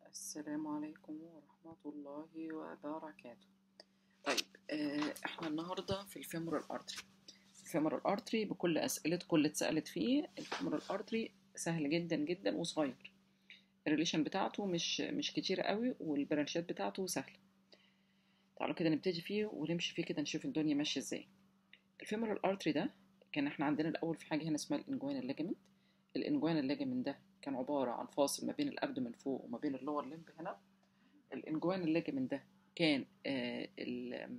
السلام عليكم ورحمة الله وبركاته طيب آه، احنا النهاردة في الفيمورال ارتري الفيمورال ارتري بكل اسئلتكم اللي اتسألت فيه الفيمورال ارتري سهل جدا جدا وصغير الريليشن بتاعته مش مش كتير قوي والبرانشات بتاعته سهلة تعالوا كده نبتدي فيه ونمشي فيه كده نشوف الدنيا ماشية ازاي الفيمورال ارتري ده كان احنا عندنا الاول في حاجة هنا اسمها الانجوينال ليجامنت الانجوينال ليجامنت ده كان عبارة عن فاصل ما بين الابدومن فوق وما بين اللور لمب هنا الانجوينال ليجامنت ده كان آه ال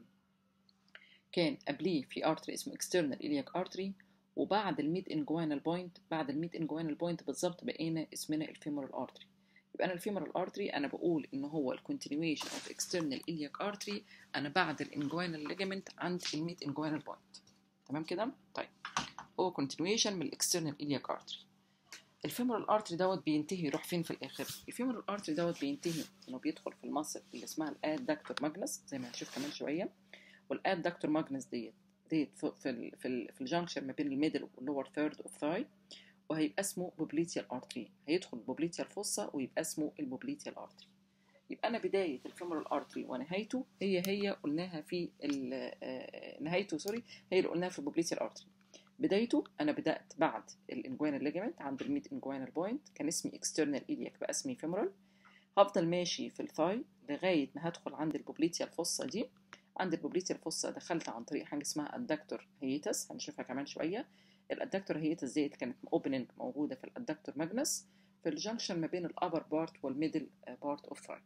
كان قبليه في ارتري اسمه اكسترنال الياك ارتري وبعد الميد انجوينال بوينت بعد الميد انجوينال بوينت بالظبط بقينا اسمنا الفيمورال ارتري يبقى انا الفيمورال ارتري انا بقول ان هو الكونتينيويشن اوف اكسترنال الياك ارتري انا بعد الانجوينال ليجامنت عند الميد انجوينال بوينت تمام كده طيب هو كونتينيويشن من الاكسترنال الياك ارتري الفيمورال ارتري دوت بينتهي يروح فين في الاخر الفيمورال ارتري دوت بينتهي انه بيدخل في المصل اللي اسمها الادكتور ماجنس زي ما هنشوف كمان شويه والادكتور ماجنس ديت ديت في في ال في, ال في الجانكشن ما بين الميدل واللور ثيرد اوف ثاي وهيبقى اسمه بوبليتيال ارتري هيدخل بوبليتيال فوسا ويبقى اسمه البوبليتيال ارتري يبقى انا بدايه الفيمورال ارتري ونهايته هي هي قلناها في نهايته سوري هي اللي قلناها في البوبليتيال ارتري بدايته انا بدات بعد الانجوينال ليجامنت عند الميد انجوينال بوينت كان اسمي اكسترنال الياك بقى اسمي فيمورال هفضل ماشي في الثاي لغايه ما هدخل عند البوبليتيال فوسا دي عند البوبليتيال فوسا دخلت عن طريق حاجه اسمها الدكتور هيتس هنشوفها كمان شويه الادكتور هيتس ديت كانت اوبننج موجوده في الادكتور ماجنس في الجنكشن ما بين الابر بارت والميدل بارت اوف ثاي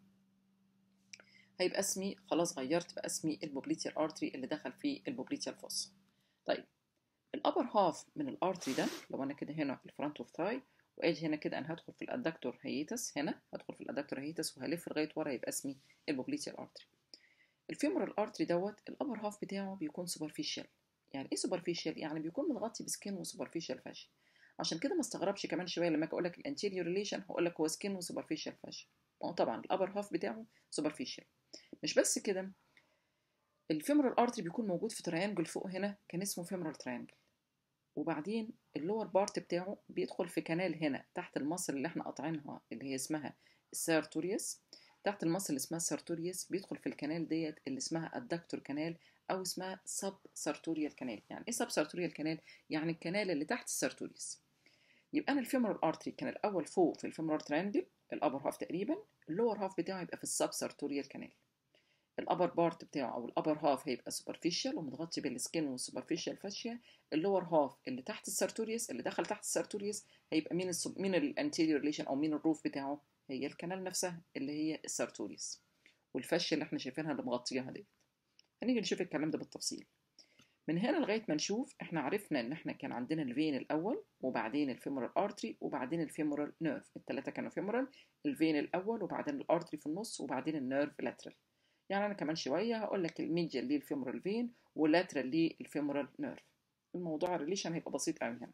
هيبقى اسمي خلاص غيرت بقى اسمي البوبليتيال ارتري اللي دخل فيه البوبليتيال فوسا طيب الابر هاف من الارتري ده لو انا كده هنا الفرونت اوف ثاي واجي هنا كده انا هدخل في الادكتور هيتس هنا هدخل في الادكتور هيتس وهلف لغايه ورا يبقى اسمي البوبليتيال ارتري الفيمورال ارتري دوت الابر هاف بتاعه بيكون سوبرفيشال يعني ايه سوبرفيشال يعني بيكون متغطي بسكين وسوبرفيشال فاشي عشان كده ما استغربش كمان شويه لما اجي اقول لك الانتيريور ريليشن هقول لك هو سكين وسوبرفيشال فاشي ما هو طبعا الابر هاف بتاعه سوبرفيشال مش بس كده الفيمورال ارتري بيكون موجود في تريانجل فوق هنا كان اسمه فيمورال تريانجل وبعدين اللور بارت بتاعه بيدخل في كنال هنا تحت المصل اللي احنا قاطعينها اللي هي اسمها السارتوريوس تحت المصل اللي اسمها السارتوريوس بيدخل في الكنال ديت اللي اسمها الدكتور كنال او اسمها سب سارتوريال كنال يعني ايه سب سارتوريال كنال يعني الكنال اللي تحت السارتوريوس يبقى انا الفيمورال ارتري كان الاول فوق في الفيمورال تريانجل الابر هاف تقريبا اللور هاف بتاعه يبقى في السب سارتوريال كنال الابر بارت بتاعه او الابر هاف هيبقى سوبرفيشال ومتغطي بالسكين والسوبرفيشال فاشيا اللور هاف اللي تحت السارتوريوس اللي دخل تحت السارتوريوس هيبقى مين السب... مين الانتيريور ريليشن او مين الروف بتاعه هي الكنال نفسها اللي هي السارتوريوس والفاشيا اللي احنا شايفينها اللي مغطياها ديت هنيجي نشوف الكلام ده بالتفصيل من هنا لغايه ما نشوف احنا عرفنا ان احنا كان عندنا الفين الاول وبعدين الفيمورال ارتري وبعدين الفيمورال نيرف الثلاثه كانوا فيمورال الفين الاول وبعدين الارتري في النص وبعدين النيرف لاترال يعني انا كمان شويه هقول لك الميديال ليه الفيمورال فين واللاترال ليه الفيمورال نيرف الموضوع الريليشن هيبقى بسيط قوي هنا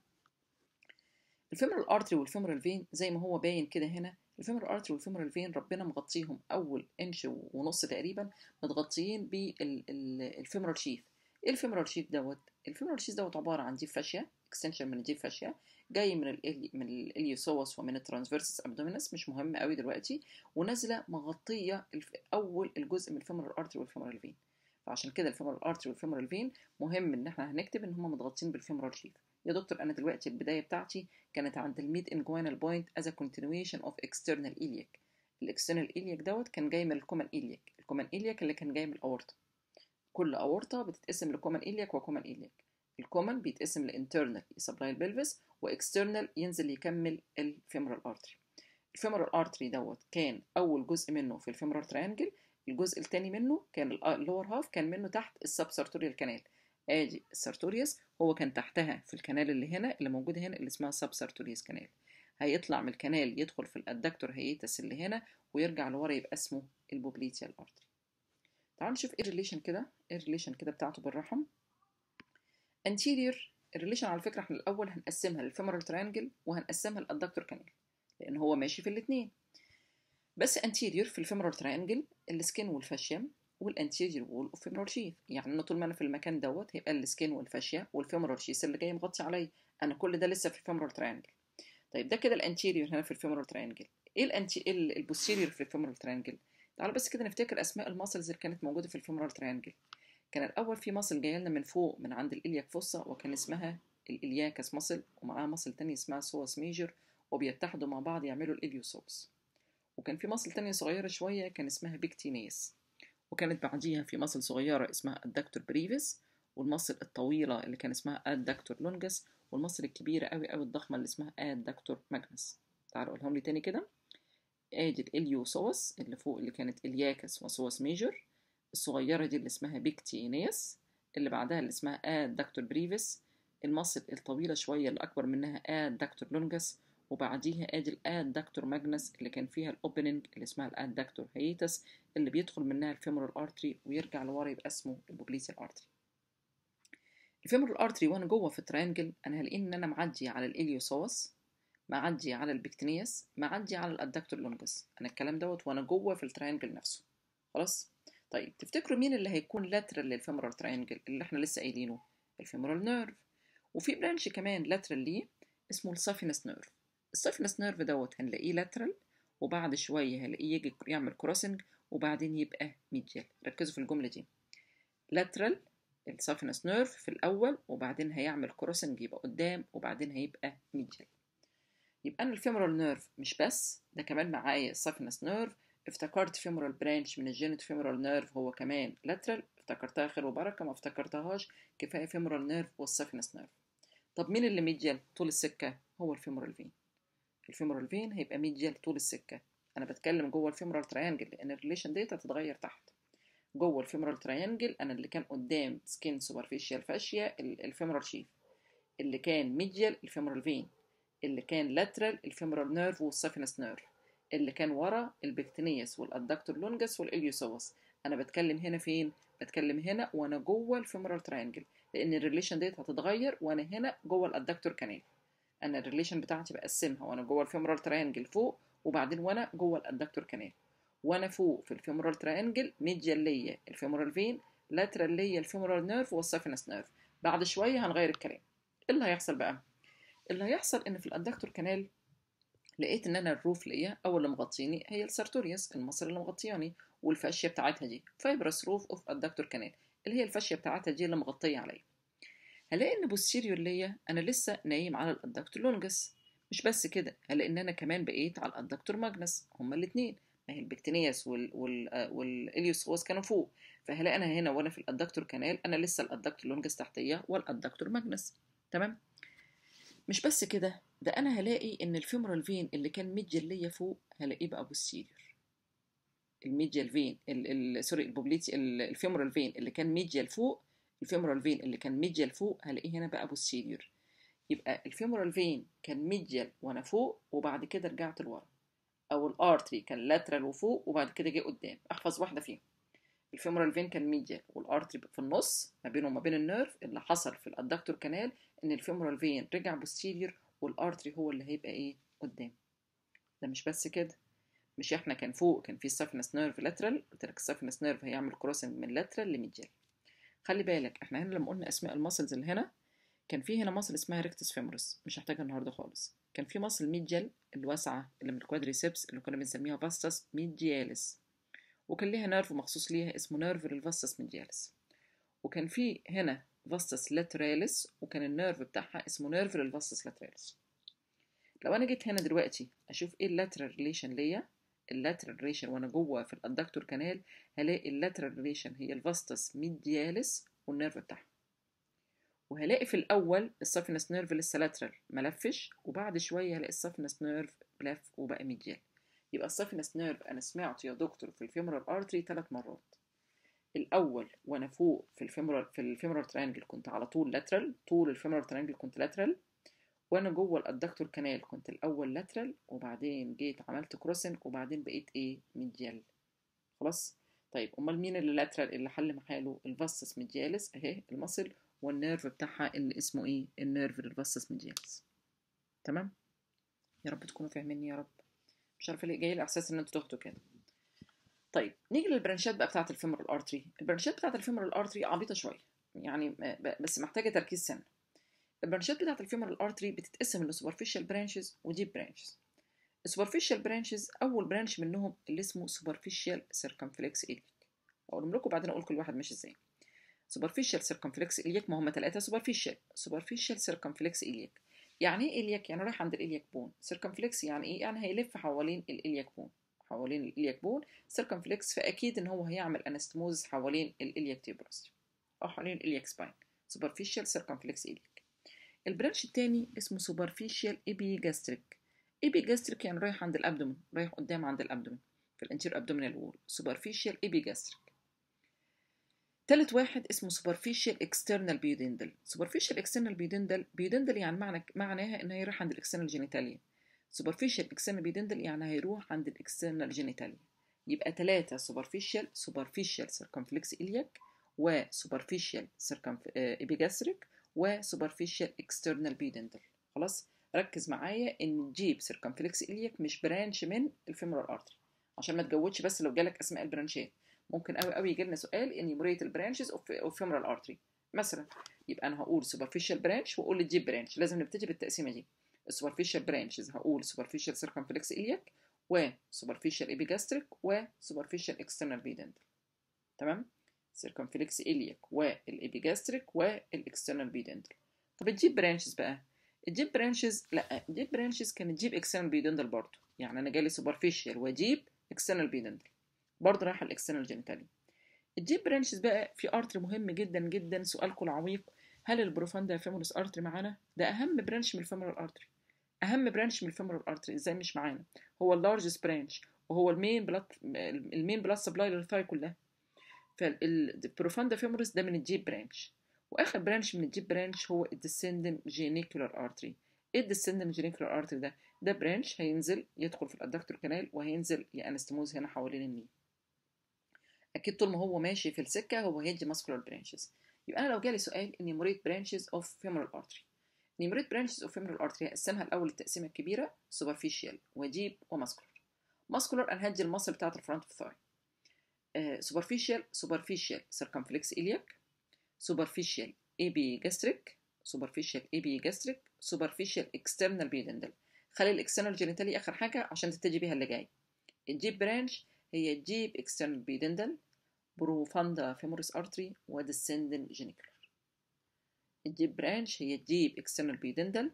الفيمورال ارتري والفيمورال فين زي ما هو باين كده هنا الفيمورال ارتري والفيمورال فين ربنا مغطيهم اول انش ونص تقريبا متغطيين بالفيمورال شيث ايه الفيمورال شيث دوت الفيمورال شيث دوت عباره عن ديب فاشيا اكستنشن من الديب فاشيا جاي من ال من الاليوسوس ومن الترانسفيرسس ابدومينس مش مهم قوي دلوقتي ونازله مغطيه اول الجزء من الفيمورال ارتري والفيمورال فين فعشان كده الفيمورال ارتري والفيمورال فين مهم ان احنا هنكتب ان هم متغطين بالفيمورال شيث يا دكتور انا دلوقتي البدايه بتاعتي كانت عند الميد انجوينال بوينت از ا continuation اوف اكسترنال الياك الاكسترنال الياك دوت كان جاي من الكومن الياك الكومن الياك اللي كان جاي من الاورطه كل اورطه بتتقسم لكومن الياك وكومن الياك الكومن بيتقسم لانترنال يسبلاي البلفس واكسترنال ينزل يكمل الفيمورال ارتري الفيمورال ارتري دوت كان اول جزء منه في الفيمورال تريانجل الجزء الثاني منه كان اللور هاف كان منه تحت السب سارتوريال كانال ادي السارتوريوس هو كان تحتها في الكنال اللي هنا اللي موجوده هنا اللي اسمها سب سارتوريوس كانال هيطلع من الكنال يدخل في الادكتور هيتس اللي هنا ويرجع لورا يبقى اسمه البوبليتيال ارتري تعالوا نشوف ايه الريليشن كده ايه الريليشن كده بتاعته بالرحم anterior الريليشن على فكره احنا الاول هنقسمها للفيمورال تريانجل وهنقسمها للادكتور كانال لان هو ماشي في الاثنين بس anterior في الفيمورال تريانجل السكين والفاشيا والانتيريور وول اوف فيمورال شيث يعني انا طول ما انا في المكان دوت هيبقى السكين والفاشيا والفيمورال شيث اللي جاي مغطي عليا انا كل ده لسه في الفيمورال تريانجل طيب ده كده الانتيريور هنا في الفيمورال ترينجل ايه الانتي ايه البوستيريور في الفيمورال ترينجل تعالوا بس كده نفتكر اسماء الماسلز اللي كانت موجوده في الفيمورال ترينجل كان الاول في ماسل جايه لنا من فوق من عند الالياك فوسا وكان اسمها الالياكس ماسل ومعاها ماسل تانية اسمها سوس ميجر وبيتحدوا مع بعض يعملوا الاليوسوس وكان في ماسل تانية صغيرة شوية كان اسمها بيكتينيس وكانت بعديها في ماسل صغيرة اسمها الدكتور بريفيس والماسل الطويلة اللي كان اسمها الدكتور لونجس والماسل الكبيرة قوي قوي الضخمة اللي اسمها الدكتور ماجنس تعالوا اقولهم لي تاني كده ادي الاليوسوس اللي فوق اللي كانت الياكس وسوس ميجر الصغيرة دي اللي اسمها بيكتينيس اللي بعدها اللي اسمها الدكتور بريفيس الماسل الطويلة شوية اللي أكبر منها الدكتور لونجس وبعديها ادي الادكتور ماجنس اللي كان فيها الاوبننج اللي اسمها الادكتور هيتس اللي بيدخل منها الفيمورال ارتري ويرجع لورا يبقى اسمه البوبليسيال ارتري الفيمورال ارتري وانا جوه في التريانجل انا هلاقي ان انا معدي على الاليوسوس معدي على البكتينيس معدي على الادكتور لونجس انا الكلام دوت وانا جوه في التريانجل نفسه خلاص طيب تفتكروا مين اللي هيكون لاترال للفيمورال تريانجل اللي احنا لسه قايلينه الفيمورال نيرف وفي برانش كمان لاترال ليه اسمه السافينس نيرف السافينس نيرف دوت هنلاقيه لاترال وبعد شويه هنلاقيه يجي يعمل كروسنج وبعدين يبقى ميديال ركزوا في الجمله دي لاترال السافينس نيرف في الاول وبعدين هيعمل كروسنج يبقى قدام وبعدين هيبقى ميديال يبقى انا الفيمورال نيرف مش بس ده كمان معايا السافينس نيرف افتكرت فيمورال برانش من الجينيت فيمورال نيرف هو كمان لاترال افتكرتها خير وبركه ما افتكرتهاش كفايه فيمورال نيرف والسافينس نيرف طب مين اللي ميديال طول السكه هو الفيمورال فين الفيمورال فين هيبقى ميديال طول السكه انا بتكلم جوه الفيمورال تريانجل لان الريليشن ديت هتتغير تحت جوه الفيمورال تريانجل انا اللي كان قدام سكين سوبرفيشال فاشيا الفيمورال شيف اللي كان ميديال الفيمورال فين اللي كان لاترال الفيمورال نيرف والسافينس نيرف اللي كان ورا البكتينيس والادكتور لونجس والاليوسوس انا بتكلم هنا فين بتكلم هنا وانا جوه الفيمورال تريانجل لان الريليشن ديت هتتغير وانا هنا جوه الادكتور كانال انا الريليشن بتاعتي بقسمها وانا جوه الفيمورال تريانجل فوق وبعدين وانا جوه الادكتور كانال وانا فوق في الفيمورال تريانجل ميديال ليا الفيمورال فين لاترال ليا الفيمورال نيرف والسافينس نيرف بعد شويه هنغير الكلام ايه اللي هيحصل بقى اللي هيحصل ان في الادكتور كانال لقيت ان انا الروف ليا او اللي مغطيني هي السارتوريوس المصل اللي مغطياني والفاشيه بتاعتها دي فايبرس روف اوف الدكتور كانال اللي هي الفاشيه بتاعتها دي اللي مغطيه عليا هلاقي ان بوستيريور ليا انا لسه نايم على الادكتور لونجس مش بس كده هلاقي ان انا كمان بقيت على الادكتور ماجنس هما الاثنين ما هي البكتينياس وال وال والاليوسوس كانوا فوق فهلاقي انا هنا وانا في الادكتور كانال انا لسه الادكتور لونجس تحتيه والادكتور ماجنس تمام مش بس كده ده انا هلاقي ان الفيمورال فين اللي كان ميديال ليا فوق هلاقيه بقى بوستيريور الميديال فين ال ال سوري البوبليتي الفيمورال فين اللي كان ميديال فوق الفيمورال فين اللي كان ميديال فوق هلاقيه هنا بقى بوستيريور يبقى الفيمورال فين كان ميديال وانا فوق وبعد كده رجعت لورا او الارتري كان لاترال وفوق وبعد كده جه قدام احفظ واحده فيهم الفيمورال فين كان ميديال والارتري في النص ما بينه وما بين النيرف اللي حصل في الادكتور كانال ان الفيمورال فين رجع بوستيريور والارتري هو اللي هيبقى ايه قدام ده مش بس كده مش احنا كان فوق كان في السافينس نيرف لاترال قلت لك السافينس نيرف هيعمل كروسنج من لاترال لميديال خلي بالك احنا هنا لما قلنا اسماء الماسلز اللي هنا كان في هنا ماسل اسمها ريكتس فيمورس مش هحتاجها النهارده خالص كان في ماسل ميديال الواسعه اللي من الكوادريسبس اللي كنا بنسميها فاستس ميدياليس وكان ليها نيرف مخصوص ليها اسمه نيرف الفاستس ميدياليس وكان في هنا فاستس لاتراليس وكان النيرف بتاعها اسمه نيرف الفاستس لاتراليس لو انا جيت هنا دلوقتي اشوف ايه اللاترال ريليشن ليا اللاترال ريليشن وانا جوه في الادكتور كانال هلاقي اللاترال ريليشن هي الفاستس ميدياليس والنيرف بتاعها وهلاقي في الاول السافينس نيرف لسه لاترال ملفش وبعد شويه هلاقي السافينس نيرف لف وبقى ميديال يبقى السافينس نيرف انا سمعت يا دكتور في الفيمورال ارتري ثلاث مرات الاول وانا فوق في الفيمورال في الفيمورال تريانجل كنت على طول لاترال طول الفيمورال تريانجل كنت لاترال وانا جوه الادكتور كانال كنت الاول لاترال وبعدين جيت عملت كروسنج وبعدين بقيت ايه ميديال خلاص طيب امال مين اللي لاترال اللي حل محاله الفاسس ميدياليس اهي المصل والنيرف بتاعها اللي اسمه ايه النيرف للفاسس ميدياليس تمام يا رب تكونوا فاهميني يا رب مش عارفه ليه جاي لي احساس ان انتوا تاخدوا كده طيب نيجي للبرانشات بقى بتاعه الفيمورال ارتري البرانشات بتاعه الفيمورال ارتري عبيطه شويه يعني بس محتاجه تركيز سنه البرانشات بتاعت الفيمورال ارتري بتتقسم لسوبرفيشال برانشز وديب برانشز السوبرفيشال برانشز اول برانش منهم اللي اسمه سوبرفيشال سيركمفلكس إليك اقولهم لكم بعدين اقول كل واحد ماشي ازاي سوبرفيشال سيركمفلكس إليك ما هم ثلاثه سوبرفيشال سوبرفيشال سيركمفلكس إليك يعني ايه إلياك يعني رايح عند الإلياك بون سيركمفلكس يعني ايه يعني هيلف حوالين الإلياك بون حوالين الإلياك بون سيركمفلكس فاكيد ان هو هيعمل انستموز حوالين الإلياك تيبرس او حوالين الإلياك سباين سوبرفيشال سيركمفلكس إليك البرانش التاني اسمه سوبرفيشال ايبي جاستريك ايبي جاستريك يعني رايح عند الابدومن رايح قدام عند الابدومن في الانتير ابدومينال وول سوبرفيشال ايبي جاستريك تالت واحد اسمه سوبرفيشال اكسترنال بيودندل سوبرفيشال اكسترنال بيودندل بيودندل يعني معنى معناها ان هيروح عند الاكسترنال جينيتاليا سوبرفيشال اكسترنال بيودندل يعني هيروح عند الاكسترنال جينيتاليا يبقى ثلاثة سوبرفيشال سوبرفيشال سيركمفلكس إلياك وسوبرفيشال إبيجاستريك وسوبرفيشال اكسترنال بيودندل خلاص ركز معايا ان جيب سيركمفلكس إلياك مش برانش من الفيمورال ارتري عشان ما تجودش بس لو جالك اسماء البرانشات ممكن قوي قوي يجي لنا سؤال انيموريت البرانشز اوف فيمورال ارتري مثلا يبقى انا هقول سوبرفيشال برانش واقول الجيب برانش لازم نبتدي بالتقسيمه دي السوبرفيشال برانشز هقول سوبرفيشال سيركمفلكس إلياك وسوبرفيشال إبيجاستريك وسوبرفيشال اكسترنال بيدنتل تمام سيركمفلكس إلياك والإبيجاستريك والاكسترنال بيدنتل طب الجيب برانشز بقى الجيب برانشز لا الجيب برانشز كانت جيب اكسترنال بيدنتل برضه يعني انا جالي سوبرفيشال وجيب اكسترنال بيدنتل برضه رايحه الاكسترنال جينيتالي الجيب برانشز بقى في ارتري مهم جدا جدا سؤالكم العميق هل البروفاندا فيمورس ارتري معانا ده اهم برانش من الفيمورال ارتري اهم برانش من الفيمورال ارتري ازاي مش معانا هو اللارجست برانش وهو المين بلاد المين بلاد سبلاي للثاي كلها فالبروفاندا فيمورس ده من الجيب برانش واخر برانش من الجيب برانش هو الديسندن جينيكولار ارتري ايه الديسندن جينيكولار ارتري ده ده برانش هينزل يدخل في الادكتور كانال وهينزل يانستموز هنا حوالين الني اكيد طول ما هو ماشي في السكه هو هيدي ماسكولار برانشز يبقى انا لو جالي سؤال انيموريت برانشز اوف فيمورال ارتري نيموريت برانشز اوف فيمورال ارتري هقسمها الاول التقسيمه الكبيره سوبرفيشال وديب وماسكولار ماسكولار انا هدي المصل بتاعت الفرونت اوف ثاي سوبرفيشال سوبرفيشال سيركمفلكس إلياك سوبرفيشال اي بي جاستريك سوبرفيشال اي بي جاستريك سوبرفيشال اكسترنال بيدندل خلي الاكسترنال جينيتالي اخر حاجه عشان تتجي بيها اللي جاي الجيب برانش هي جيب اكسترنال بيدندل بروفاندا فيموريس ارتري وديسندن جينيكولار الجيب برانش هي الجيب اكسترنال بيدندل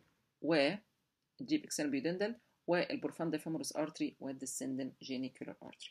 والجيب اكسترنال بيدندل والبروفاندا فيموريس ارتري والديسندن جينيكولار ارتري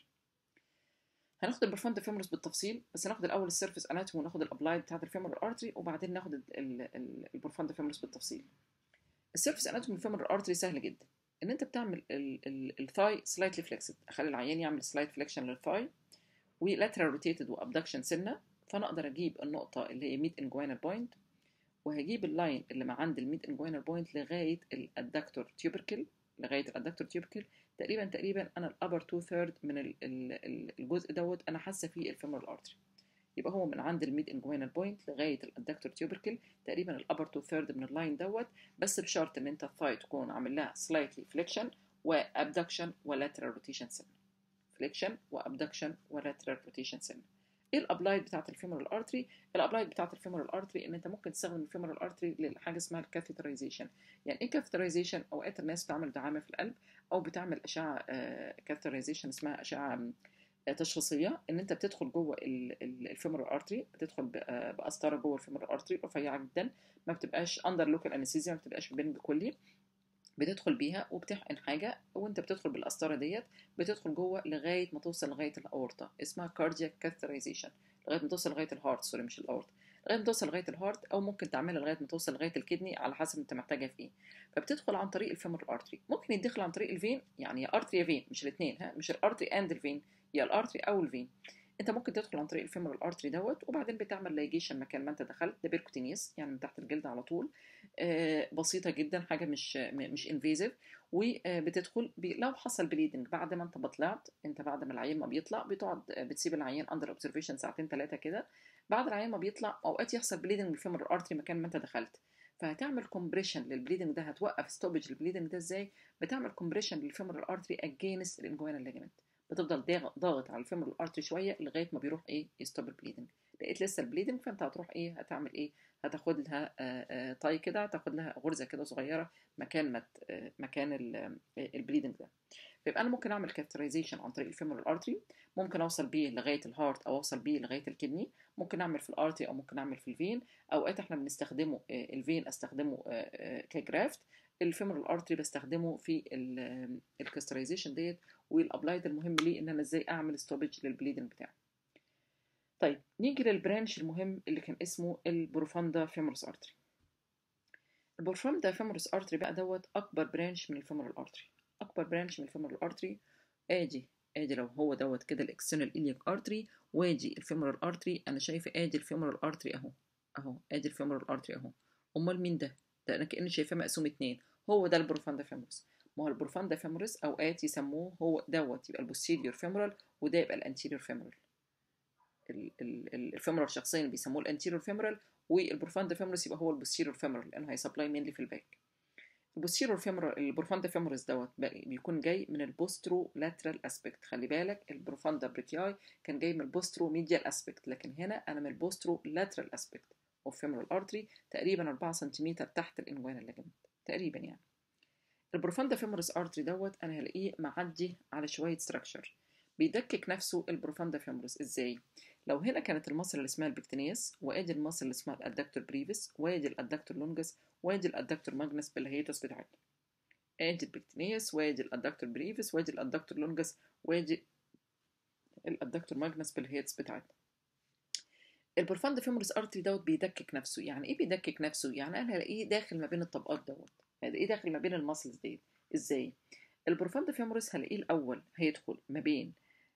هناخد البروفاندا فيموريس بالتفصيل بس هناخد الاول السيرفيس اناتومي وناخد الابلايد بتاعت الفيمورال ارتري وبعدين ناخد البروفاندا فيموريس بالتفصيل السيرفيس اناتومي الفيمورال ارتري سهل جدا ان انت بتعمل الثاي سلايتلي فليكسد اخلي العيان يعمل سلايت فليكشن للثاي ولاترال روتيتد وابدكشن سنه فانا اقدر اجيب النقطه اللي هي ميد انجوينال بوينت وهجيب اللاين اللي مع عند الميد انجوينال بوينت لغايه الادكتور تيوبركل لغايه الادكتور تيوبركل تقريبا تقريبا انا الابر تو ثيرد من ال ال الجزء دوت انا حاسه فيه الفيمورال ارتري يبقى هو من عند الميد انجوينال بوينت لغايه الادكتور تيوبركل تقريبا الابر تو ثيرد من اللاين دوت بس بشرط ان انت الثاي تكون عامل لها سلايتلي فليكشن وابدكشن ولاترال روتيشن سنه فليكشن وابدكشن ولاترال روتيشن سنه ايه الابلايد بتاعت الفيمورال ارتري الابلايد بتاعت الفيمورال ارتري ان انت ممكن تستخدم الفيمورال ارتري لحاجه اسمها الكاثيترايزيشن يعني ايه كاثيترايزيشن اوقات الناس بتعمل دعامه في القلب او بتعمل اشعه كاثيترايزيشن اسمها اشعه تشخيصيه ان انت بتدخل جوه الفيمورال ارتري بتدخل بقسطره جوه الفيمورال ارتري رفيعه جدا ما بتبقاش اندر لوكال انستيزيا ما بتبقاش بنج كلي بتدخل بيها وبتحقن حاجه وانت بتدخل بالقسطره ديت بتدخل جوه لغايه ما توصل لغايه الاورطه اسمها كاردياك كاثيترايزيشن لغايه ما توصل لغايه الهارت سوري مش الاورطه لغايه ما توصل لغايه الهارت او ممكن تعملها لغايه ما توصل لغايه الكدني على حسب انت محتاجها في ايه فبتدخل عن طريق الفيمورال ارتري ممكن يدخل عن طريق الفين يعني يا ارتري يا فين مش الاثنين ها مش الارتري اند الفين يا الارتري او الفين انت ممكن تدخل عن طريق الفيمورال ارتري دوت وبعدين بتعمل لايجيشن مكان ما انت دخلت ده بيركوتينيوس يعني من تحت الجلد على طول آه بسيطه جدا حاجه مش مش انفيزيف وبتدخل لو حصل بليدنج بعد ما انت بطلعت انت بعد ما العيان ما بيطلع بتقعد بتسيب العيان اندر اوبزرفيشن ساعتين ثلاثه كده بعد العيان ما بيطلع اوقات يحصل بليدنج بالفيمورال ارتري مكان ما انت دخلت فهتعمل كومبريشن للبليدنج ده هتوقف ستوبج البليدنج ده ازاي بتعمل كومبريشن للفيمورال ارتري اجينست الانجوينال ليجمنت بتفضل ضاغط على الفيمورال ارتري شويه لغايه ما بيروح ايه يستوب البليدنج لقيت لسه البليدنج فانت هتروح ايه هتعمل ايه هتاخد لها آه، آه، طاي كده هتاخد لها غرزه كده صغيره مكان ما ت- آه، مكان البليدنج ده فيبقى انا ممكن اعمل كاترايزيشن عن طريق الفيمورال ارتري ممكن اوصل بيه لغايه الهارت او اوصل بيه لغايه الكدني ممكن اعمل في الارتري او ممكن اعمل في الفين اوقات احنا بنستخدمه آه، الفين استخدمه آه، آه، كجرافت الفيمورال ارتري بستخدمه في الكاسترايزيشن ديت والابلايد المهم ليه ان انا ازاي اعمل ستوبج للبليدنج بتاعي طيب نيجي للبرانش المهم اللي كان اسمه البروفاندا فيمورس ارتري البروفاندا فيمورس ارتري بقى دوت اكبر برانش من الفيمورال ارتري اكبر برانش من الفيمورال ارتري ادي ادي لو هو دوت كده الاكسترنال الياك ارتري وادي الفيمورال ارتري انا شايفه ادي الفيمورال ارتري اهو اهو ادي الفيمورال ارتري اهو امال مين ده ده انا كاني شايفاه مقسوم اتنين هو ده البروفاندا فيمورس ما هو البروفاندا فيمورس اوقات يسموه هو دوت يبقى البوستيريور فيمورال وده يبقى الانتيريور فيمورال الفيمورال شخصيا بيسموه الانتيريور فيمورال والبروفاندا فيمورس يبقى هو البوستيريور فيمورال لانه هيسبلاي مينلي في الباك البوستيريور فيمورال البروفاندا فيمورس دوت بقى- بيكون جاي من البوسترو لاترال اسبكت خلي بالك البروفاندا بريكياي كان جاي من البوسترو ميديال اسبكت لكن هنا انا من البوسترو لاترال اسبكت اوف فيمورال ارتري تقريبا 4 سنتيمتر تحت الانجوانا الليجمنت تقريبا يعني البروفاندا فيمورس ارتري دوت انا هلاقيه معدي على شويه ستراكشر بيدكك نفسه البروفاندا فيمورس ازاي لو هنا كانت المصل اللي اسمها البكتينيس وادي المصل اللي اسمها الادكتور بريفيس وادي الادكتور لونجس وادي الادكتور ماجنس بالهيتس بتاعتنا ادي البكتينيس وادي الادكتور بريفيس وادي الادكتور لونجس وادي الادكتور ماجنس بالهيتس بتاعتنا البروفاند فيمورس ارتري دوت بيدكك نفسه يعني ايه بيدكك نفسه يعني انا هلاقيه داخل ما بين الطبقات دوت هلاقيه داخل ما بين الماسلز ديت ازاي البروفاند فيمورس هلاقيه الاول هيدخل ما بين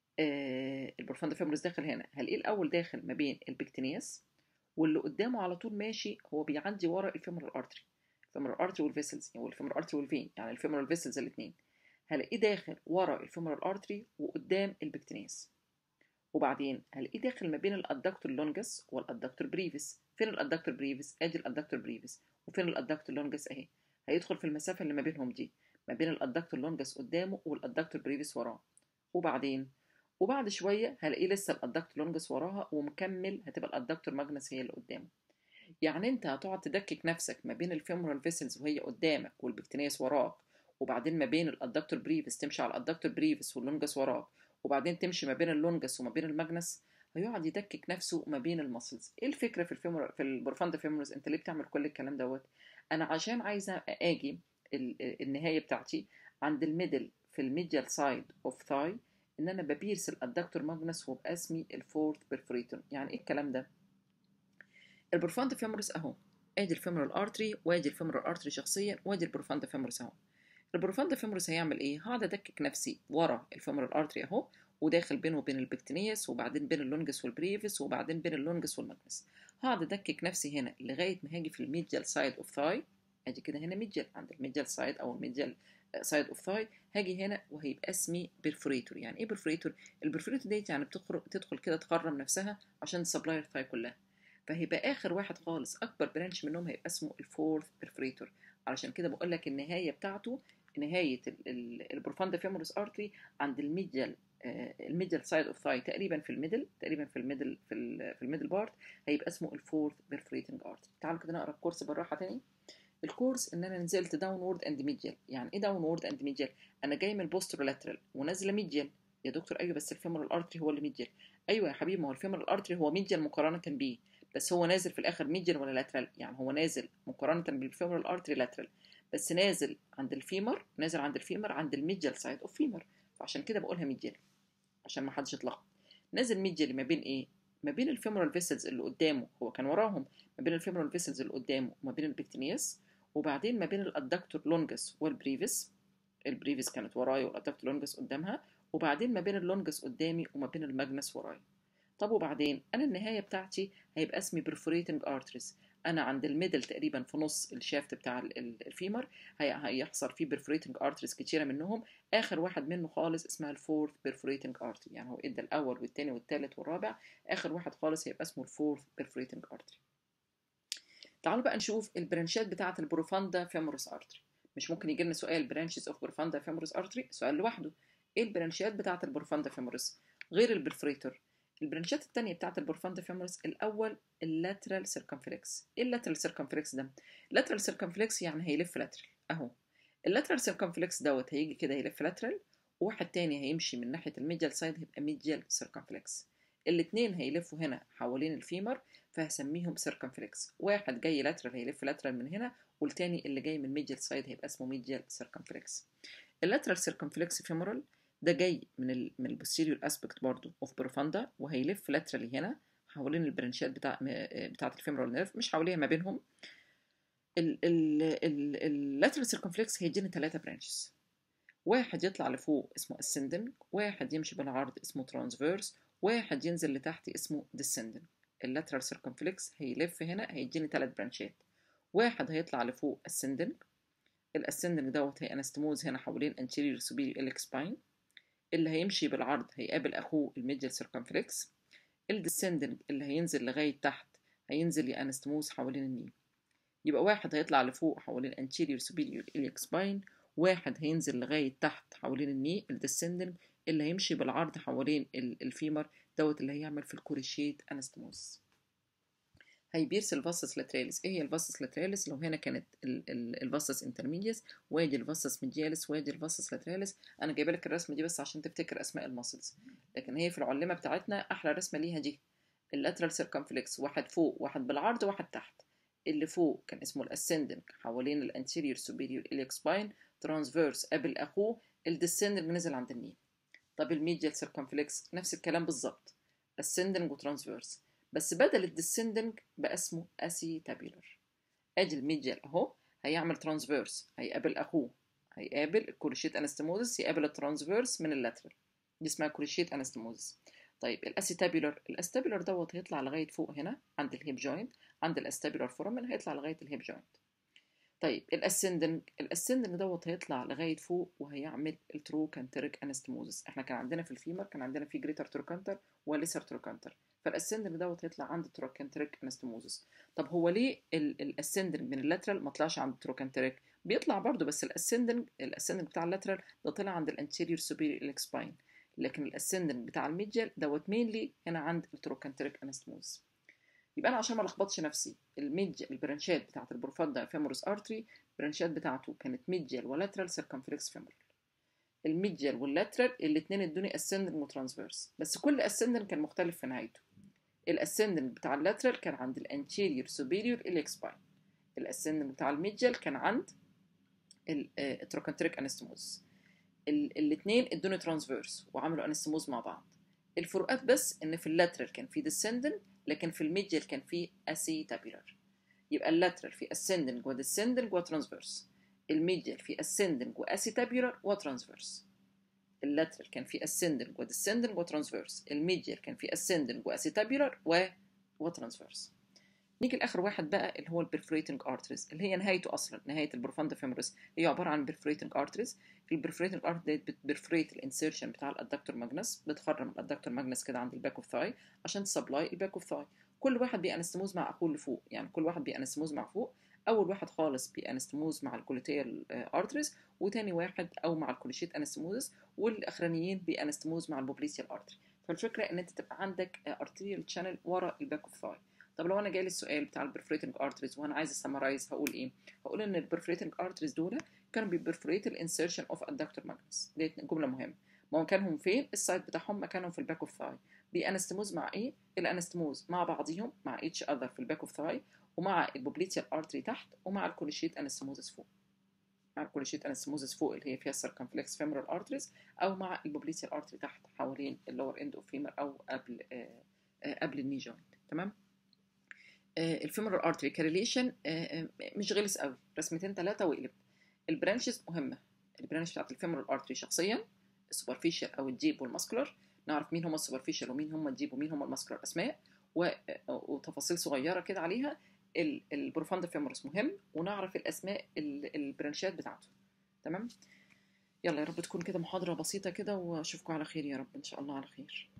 آه البروفاند فيمورس داخل هنا هلاقيه الاول داخل ما بين البكتينياس واللي قدامه على طول ماشي هو بيعدي ورا الفيمورال ارتري الفيمورال ارتري والفيسلز يعني الفيمورال ارتري والفين يعني الفيمورال فيسلز الاثنين هلاقيه داخل ورا الفيمورال ارتري وقدام البكتينياس وبعدين هلاقيه داخل ما بين الادكتور لونجس والادكتور بريفيس فين الادكتور بريفيس ادي الادكتور بريفيس وفين الادكتور لونجس اهي هيدخل في المسافه اللي ما بينهم دي ما بين الادكتور لونجس قدامه والادكتور بريفيس وراه وبعدين وبعد شويه هلاقيه لسه الادكتور لونجس وراها ومكمل هتبقى الادكتور ماجنس هي اللي قدامه يعني انت هتقعد تدكك نفسك ما بين الفيمورال فيسلز وهي قدامك والبكتينياس وراك وبعدين ما بين الادكتور بريفيس تمشي على الادكتور بريفيس واللونجس وراك وبعدين تمشي ما بين اللونجس وما بين الماجنس هيقعد يدكك نفسه ما بين المسلز ايه الفكره في الفيمور في البروفاندا فيمورس انت ليه بتعمل كل الكلام دوت انا عشان عايزه اجي ال- النهايه بتاعتي عند الميدل في الميديال سايد اوف ثاي ان انا ببيرس الادكتور ماجنس وباسمي الفورث بيرفوريتون يعني ايه الكلام ده البروفاندا فيمورس اهو ادي الفيمورال ارتري وادي الفيمورال ارتري شخصيا وادي البروفاندا فيمورس اهو البروفاندا فيمورس هيعمل ايه هقعد ادكك نفسي ورا الفيمورال ارتري اهو وداخل بينه وبين البكتينيس وبعدين بين اللونجس والبريفيس وبعدين بين اللونجس والماجنس هقعد ادكك نفسي هنا لغايه ما هاجي في الميديال سايد اوف ثاي ادي كده هنا ميديال عند الميديال سايد او الميديال سايد اوف ثاي هاجي هنا وهيبقى اسمي بيرفوريتور يعني ايه بيرفوريتور البرفوريتور ديت يعني بتخرج تدخل كده تخرم نفسها عشان تسبلاي الثاي كلها فهيبقى اخر واحد خالص اكبر برانش منهم هيبقى اسمه الفورث بيرفوريتور علشان كده بقول لك النهايه بتاعته نهايه البروفاندا فيمورس ارتري عند الميديال الميديال سايد اوف ثاي تقريبا في الميدل تقريبا في الميدل في ال في الميدل بارت هيبقى اسمه الفورث بيرفوريتنج ارتري تعالوا كده نقرا الكورس بالراحه تاني الكورس ان انا نزلت داونورد اند ميديال يعني ايه داونورد اند ميديال انا جاي من البوسترولاترال ونازله ميديال يا دكتور ايوه بس الفيمورال ارتري هو اللي ميديال ايوه يا حبيبي ما هو الفيمورال ارتري هو ميديال مقارنه بيه بس هو نازل في الاخر ميديال ولا لاترال يعني هو نازل مقارنه بالفيمورال ارتري لاترال بس نازل عند الفيمر نازل عند الفيمر عند الميديال سايد اوف فيمر فعشان كده بقولها ميديال عشان ما حدش يتلخبط نازل ميديال ما بين ايه ما بين الفيمورال فيسلز اللي قدامه هو كان وراهم ما بين الفيمورال فيسلز اللي قدامه وما بين البكتينياس وبعدين ما بين الادكتور لونجس والبريفيس البريفيس كانت ورايا والادكتور لونجس قدامها وبعدين ما بين اللونجس قدامي وما بين الماجنس ورايا طب وبعدين انا النهايه بتاعتي هيبقى اسمي perforating arteries انا عند الميدل تقريبا في نص الشافت بتاع الفيمر هيحصل فيه perforating arteries كتيره منهم اخر واحد منه خالص اسمها الفورث perforating artery يعني هو ادى الاول والثاني والثالث والرابع اخر واحد خالص هيبقى اسمه الفورث perforating artery تعالوا بقى نشوف البرانشات بتاعه البروفاندا فيمورس ارتري مش ممكن يجي لنا سؤال برانشز اوف بروفاندا فيمورس ارتري سؤال لوحده ايه البرانشات بتاعه البروفاندا فيمورس غير البرفريتور البرانشات التانية بتاعت البورفاندا فيمورس الأول اللاترال سيركمفلكس إيه اللاترال سيركمفلكس ده؟ اللاترال سيركمفلكس يعني هيلف لاترال أهو اللاترال سيركمفلكس دوت هيجي كده يلف لاترال وواحد تاني هيمشي من ناحية الميديال سايد هيبقى ميديال سيركمفلكس الاتنين هيلفوا هنا حوالين الفيمر فهسميهم سيركمفلكس واحد جاي لاترال هيلف لاترال من هنا والتاني اللي جاي من ميديال سايد هيبقى اسمه ميديال سيركمفلكس اللاترال سيركمفلكس فيمورال ده جاي من ال من البوستيريور اسبكت برضو اوف بروفاندا وهيلف لاترالي هنا حوالين البرانشات بتاع بتاعه الفيمورال نيرف مش حواليها ما بينهم اللاترال سيركمفلكس هيدينا ثلاثه برانشز واحد يطلع لفوق اسمه ascending واحد يمشي بالعرض اسمه transverse واحد ينزل لتحت اسمه descending اللاترال سيركمفلكس هيلف هنا هيديني ثلاث برانشات واحد هيطلع لفوق ascending الاسندنج دوت هي انستموز هنا حوالين anterior superior iliac spine اللي هيمشي بالعرض هيقابل اخوه الميديال سيركمفلكس الديسندنج اللي هينزل لغايه تحت هينزل يانستموز حوالين الني يبقى واحد هيطلع لفوق حوالين anterior superior iliac spine واحد هينزل لغايه تحت حوالين الني الديسندنج اللي هيمشي بالعرض حوالين الفيمر دوت اللي هيعمل في الكوريشيت انستموز هيبيرس الفاسس لاتراليس ايه هي الفاسس لاتراليس لو هنا كانت الفاسس انترميديس وادي الفاسس ميدياليس وادي الفاسس لاتراليس انا جايبه لك الرسمه دي بس عشان تفتكر اسماء الماسلز لكن هي في العلمه بتاعتنا احلى رسمه ليها دي اللاترال سيركمفلكس واحد فوق واحد بالعرض واحد تحت اللي فوق كان اسمه الاسندنج حوالين الانتيريور سوبيريور اليك سباين ترانسفيرس قبل اخوه الديسندنج نزل عند الني طب الميديال سيركمفلكس نفس الكلام بالظبط ascending وترانسفيرس بس بدل الديسندنج بقى اسمه اسي تابيولر ادي الميديال اهو هيعمل ترانسفيرس هيقابل اخوه هيقابل الكوريشيت انستموزس يقابل الترانسفيرس من اللاترال دي اسمها كوريشيت انستموزس طيب الاسيتابيولر الاستابيولر دوت هيطلع لغايه فوق هنا عند الهيب جوينت عند الاستابيولر فورمن هيطلع لغايه الهيب جوينت طيب الاسندنج الاسندنج دوت هيطلع لغايه فوق وهيعمل التروكانتريك انستموزس احنا كان عندنا في الفيمر كان عندنا في جريتر تروكانتر وليسر تروكانتر فالاسندنج دوت هيطلع عند التروكانتريك انستموزس طب هو ليه الاسندنج من اللاترال ما طلعش عند التروكانتريك بيطلع برضه بس الاسندنج الاسندنج بتاع اللاترال ده طلع عند الانتيريور سوبيريور اليك سباين لكن الاسندنج بتاع الميديال دوت مينلي هنا عند التروكانتريك انستموزس يبقى انا عشان ما لخبطش نفسي الميديا البرانشات بتاعت البروفاندا فيمورس ارتري البرانشات بتاعته كانت ميديال ولاترال سيركمفلكس فيمورال الميديال واللاترال الاثنين ادوني اسندنج وترانسفيرس بس كل اسندنج كان مختلف في نهايته الاسندنج بتاع اللاترال كان عند الانتيريور سوبيريور اليك سباين الاسندنج بتاع الميديال كان عند التروكانتريك انستموز الاثنين ادوني ترانسفيرس وعملوا انستموز مع بعض الفروقات بس ان في اللاترال كان في ديسندنج لكن في الميديال كان في اسي تابيولار يبقى اللاترال في ascending وديسندنج وترانسفيرس الميديال في ascending واسي تابيولار وترانسفيرس اللاترال كان في ascending وديسندنج وترانسفيرس الميديال كان في ascending واسي تابيولار و وترانسفيرس نيجي لاخر واحد بقى اللي هو البرفوريتنج ارتريز اللي هي نهايته اصلا نهايه البروفاندا فيموريس هي عباره عن برفوريتنج ارتريز البرفوريتنج ارت ديت بتبرفوريت الانسيرشن بتاع الادكتور ماجنس بتخرم الادكتور ماجنس كده عند الباك اوف ثاي عشان تسبلاي الباك اوف ثاي كل واحد بيانستموز مع اخوه اللي فوق يعني كل واحد بيانستموز مع فوق اول واحد خالص بيانستموز مع الكوليتيال ارتريز وتاني واحد او مع الكوليشيت انستموزس والاخرانيين بيانستموز مع البوبليسيال ارتري فالفكره ان انت تبقى عندك ارتريال تشانل ورا الباك اوف ثاي طب لو انا جالي السؤال بتاع البرفوريتنج ارتريز وانا عايز اسمرايز هقول ايه هقول ان البرفوريتنج ارتريز دول كانوا بيبرفوريت الانسيرشن اوف ادكتور ماجنس ديت جمله مهمه ما مكانهم فين السايت بتاعهم مكانهم في الباك اوف ثاي بيانستموز مع ايه الانستموز مع بعضهم مع ايتش اذر في الباك اوف ثاي ومع البوبليتيال ارتري تحت ومع الكوليشيت انستموزس فوق مع الكوليشيت انستموزس فوق اللي هي فيها السيركمفلكس فيمورال ارتريز او مع البوبليتيال ارتري تحت حوالين اللور اند اوف فيمر او قبل آآ آآ قبل الني جوينت تمام الفيمورال ارتري كاريليشن مش غلس قوي رسمتين ثلاثه وقلب البرانشز مهمه البرانش بتاعت الفيمورال ارتري شخصيا السوبرفيشال او الديب والماسكولار نعرف مين هم السوبرفيشال ومين هم الديب ومين هم الماسكولار اسماء وتفاصيل صغيره كده عليها البروفاندا فيمورس مهم ونعرف الاسماء البرانشات بتاعته تمام يلا يا رب تكون كده محاضره بسيطه كده واشوفكم على خير يا رب ان شاء الله على خير